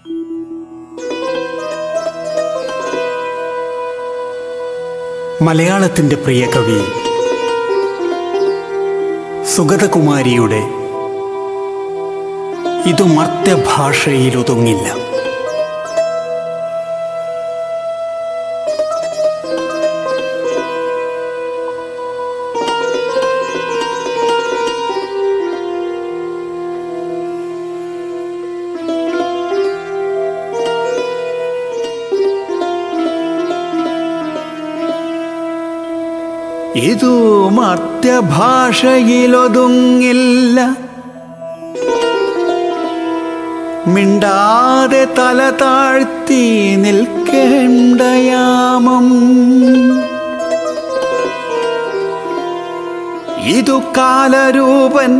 മലയാളത്തിൻ്റെ പ്രിയ കവി സുഗതകുമാരിയുടെ ഇതു മർത്യഭാഷയിലൊതുങ്ങില്ല ഇതു മർത്യഭാഷയിലൊതുങ്ങില്ല മിണ്ടാതെ തല താഴ്ത്തി നിൽക്കേണ്ടയാമം ഇതു കാലരൂപൻ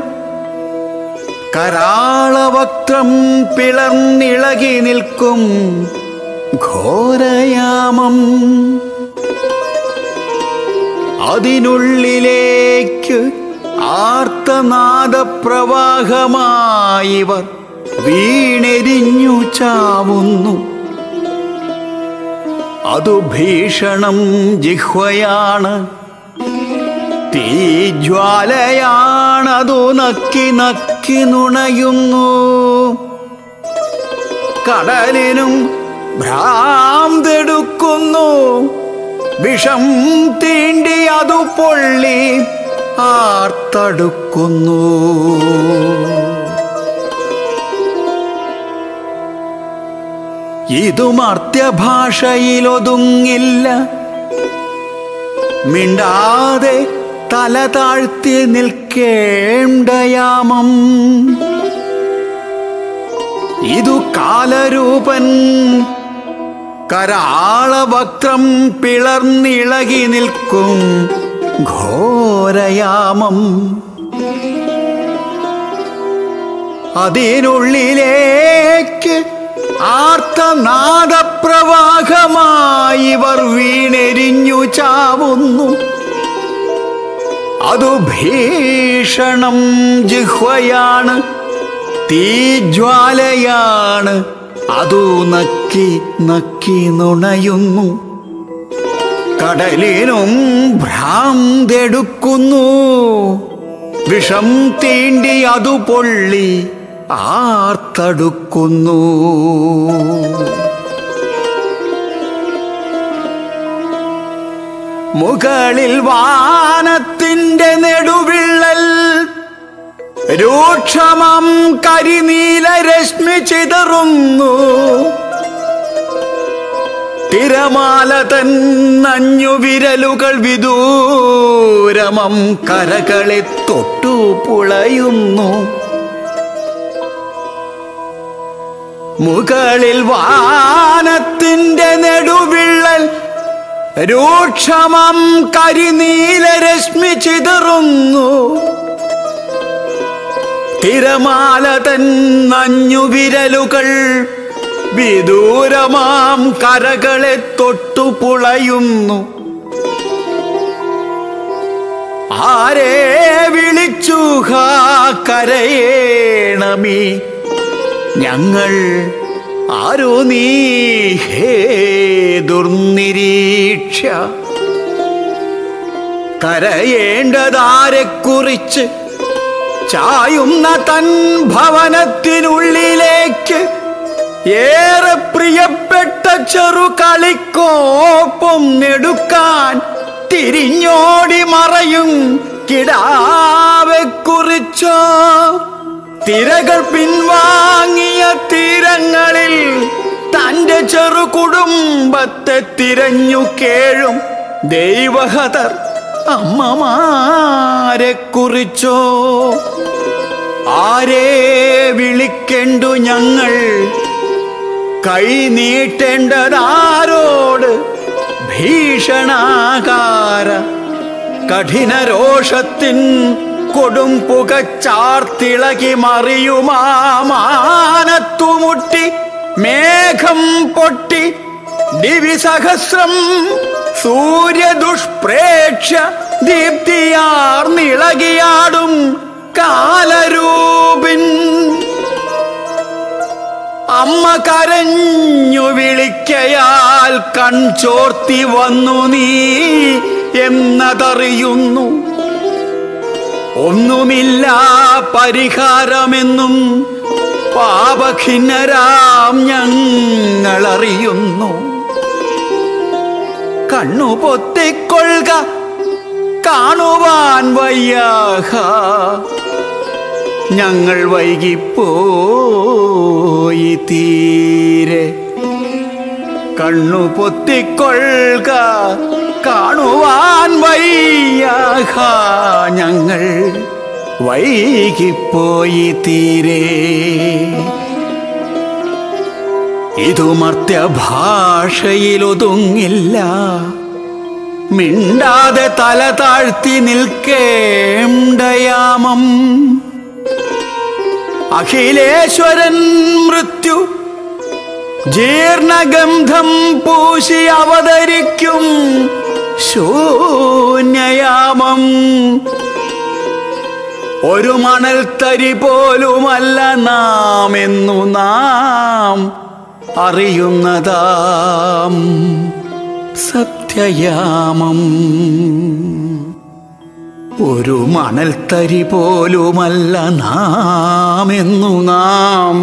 കരാളവക്രം പിളർന്നിളകി നിൽക്കും ഘോരയാമം അതിനുള്ളിലേക്ക് ആർത്തനാദപ്രവാഹമായിവർ വീണെരിഞ്ഞു ചാവുന്നു അതു ഭീഷണം ജിഹ്വയാണ് തീജ്വാലയാണതു നക്കി നക്കി നുണയുന്നു കടലിനും ഭ്രാന്തെടുക്കുന്നു വിഷം തീണ്ടി അതു പൊള്ളി ആർത്തടുക്കുന്നു ഇതു മർത്യഭാഷയിലൊതുങ്ങില്ല മിണ്ടാതെ തല താഴ്ത്തി നിൽക്കേണ്ടയാമം ഇതു കാലരൂപൻ കരാളവക്രം പിളർന്നിളകി നിൽക്കും ഘോരയാമം അതിനുള്ളിലേക്ക് ആർത്തനാദപ്രവാഹമായിവർ വീണെരിഞ്ഞു ചാവുന്നു അതു ഭീഷണം ജിഹ്വയാണ് തീജ്വാലയാണ് അതു നക്കി നക്കി നുണയുന്നു കടലിനും ഭ്രാന്തെടുക്കുന്നു വിഷം തീണ്ടി അതു പൊള്ളി ആർത്തടുക്കുന്നു മുകളിൽ വാനത്തിന്റെ നെടുവിള്ളൽ രൂക്ഷമം കരിനീല രശ്മി ചിതറുന്നു തിരമാല തന്നഞ്ഞു വിരലുകൾ വിദൂരമം കരകളെ തൊട്ടു പുളയുന്നു മുകളിൽ വാനത്തിന്റെ നെടുവിള്ളൽ രൂക്ഷമം കരിനീല രശ്മി ചിതറുന്നു തിരമാല തന്നഞ്ഞു വിരലുകൾ വിദൂരമാം കരകളെ തൊട്ടു പുളയുന്നു ആരെ വിളിച്ചു ഹാ കരയേണമീ ഞങ്ങൾ ആരോ നീ ഹേ ദുർനിരീക്ഷ കരയേണ്ടതാരെക്കുറിച്ച് ചായുന്ന തൻ ഭവനത്തിനുള്ളിലേക്ക് ഏറെ പ്രിയപ്പെട്ട ചെറു കളിക്കോപ്പം നെടുക്കാൻ തിരിഞ്ഞോടി മറയും കിടാവെ കുറിച്ചോ തിരകൾ പിൻവാങ്ങിയ തീരങ്ങളിൽ തന്റെ ചെറു കുടുംബത്തെ തിരഞ്ഞു കേഴും ദൈവഹതർ അമ്മമാരെ കുറിച്ചോ ആരെ വിളിക്കണ്ടു ഞങ്ങൾ കൈ നീട്ടേണ്ടതാരോട് ഭീഷണാകാര കഠിന രോഷത്തിൻ കൊടും പുകച്ചാർത്തിളകി മറിയുമാനത്തുമുട്ടി മേഘം പൊട്ടി ദിവിസഹസ്രം സൂര്യദുഷ്പ്രേക്ഷ ദീപ്തിയാർന്നിളകിയാടും കാലരൂപിൻ അമ്മ കരഞ്ഞു വിളിക്കയാൽ കൺചോർത്തി വന്നു നീ എന്നതറിയുന്നു ഒന്നുമില്ല പരിഹാരമെന്നും പാപഖിന്നരാം ഞങ്ങളറിയുന്നു കണ്ണു പൊത്തിക്കൊള്ളുക കാണുവാൻ വയ്യാഹ ഞങ്ങൾ വൈകിപ്പോയി തീരെ കണ്ണു പൊത്തിക്കൊള്ളുക കാണുവാൻ വയ്യാഹ ഞങ്ങൾ വൈകിപ്പോയി തീരെ ഇതു മർത്യഭാഷയിലൊതുങ്ങില്ല മിണ്ടാതെ തല താഴ്ത്തി നിൽക്കേണ്ടയാമം അഖിലേശ്വരൻ മൃത്യു ജീർണഗന്ധം പൂശി അവതരിക്കും ശൂന്യയാമം ഒരു മണൽത്തരി പോലുമല്ല നാം എന്നു നാം അറിയുന്നതാം സത്യയാമം ഒരു മണൽത്തരി പോലുമല്ല നാം എന്നു നാം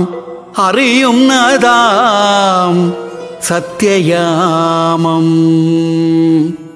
അറിയുന്നതാം സത്യയാമം